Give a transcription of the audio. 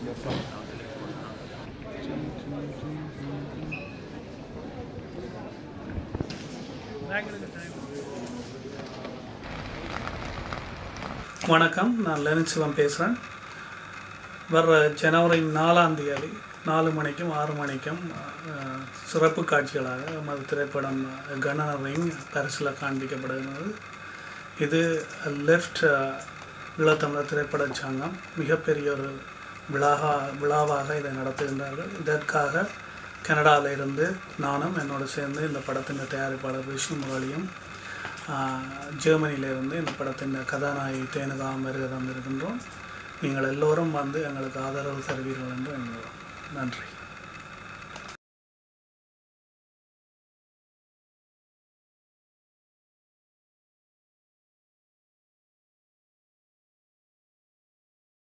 வணக்கம் நான் லெனின் சிவம் பேசுகிறேன் வர்ற ஜனவரி நாலாம் தேதி நாலு மணிக்கும் ஆறு மணிக்கும் அஹ், சிறப்பு காட்சிகளாக நமது திரைப்படம் கன ரிங் பரிசில் காண்பிக்கப்படுகிறது இது லெஃப்ட் ஈழத்தமிழர் திரைப்படச் சங்கம் மிகப்பெரிய ஒரு விழாவா விழாவாக இதை நடத்துகின்றார்கள் இதற்காக கனடாவில் இருந்து நானும் என்னோடு சேர்ந்து இந்த படத்தின் தயாரிப்பாளர் விஷ்ணு முரளியும் ஜெர்மனியிலிருந்து இந்த படத்தின் கதாநாயகி தேனுகாம் வருகை தந்திருக்கின்றோம் நீங்கள் எல்லோரும் வந்து எங்களுக்கு ஆதரவு தருவீர்கள் என்று எண்ணுகிறோம் நன்றி